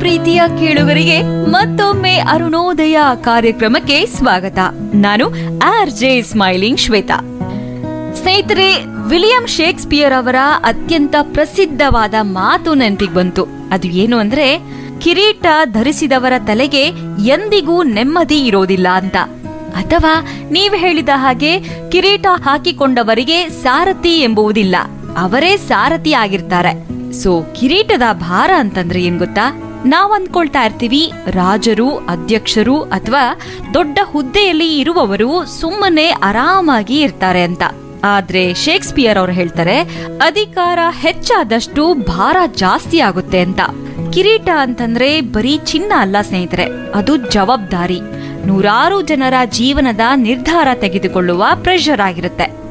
ಪ್ರೀತಿಯ ಕೇಳುಗರಿಗೆ ಮತ್ತೊಮ್ಮೆ ಅರುಣೋದಯ ಕಾರ್ಯಕ್ರಮಕ್ಕೆ ಸ್ವಾಗತ ನಾನು ಆರ್ ಜೆ ಸ್ಮೈಲಿಂಗ್ ಶ್ವೇತಾ ಸ್ನೇಹಿತರೆ ವಿಲಿಯಂ ಶೇಕ್ಸ್ಪಿಯರ್ ಅವರ ಅತ್ಯಂತ ಪ್ರಸಿದ್ಧವಾದ ಮಾತು ನೆನಪಿಗೆ ಬಂತು ಅದು ಏನು ಅಂದ್ರೆ ಕಿರೀಟ ಧರಿಸಿದವರ ತಲೆಗೆ ಎಂದಿಗೂ ನೆಮ್ಮದಿ ಇರೋದಿಲ್ಲ ಅಂತ ಅಥವಾ ನೀವು ಹೇಳಿದ ಹಾಗೆ ಕಿರೀಟ ಹಾಕಿಕೊಂಡವರಿಗೆ ಸಾರಥಿ ಎಂಬುವುದಿಲ್ಲ ಅವರೇ ಸಾರಥಿ ಆಗಿರ್ತಾರೆ ಸೊ ಕಿರೀಟದ ಭಾರ ಅಂತಂದ್ರೆ ಏನ್ ಗೊತ್ತಾ ನಾವ್ ಅಂದ್ಕೊಳ್ತಾ ಇರ್ತೀವಿ ರಾಜರು ಅಧ್ಯಕ್ಷರು ಅಥವಾ ದೊಡ್ಡ ಹುದ್ದೆಯಲ್ಲಿ ಇರುವವರು ಸುಮ್ಮನೆ ಆರಾಮಾಗಿ ಇರ್ತಾರೆ ಅಂತ ಆದ್ರೆ ಶೇಕ್ಸ್ಪಿಯರ್ ಅವರು ಹೇಳ್ತಾರೆ ಅಧಿಕಾರ ಹೆಚ್ಚಾದಷ್ಟು ಭಾರ ಜಾಸ್ತಿ ಆಗುತ್ತೆ ಅಂತ ಕಿರೀಟ ಅಂತಂದ್ರೆ ಬರೀ ಚಿನ್ನ ಅಲ್ಲ ಸ್ನೇಹಿತರೆ ಅದು ಜವಾಬ್ದಾರಿ ನೂರಾರು ಜನರ ಜೀವನದ ನಿರ್ಧಾರ ತೆಗೆದುಕೊಳ್ಳುವ ಪ್ರೆಷರ್ ಆಗಿರುತ್ತೆ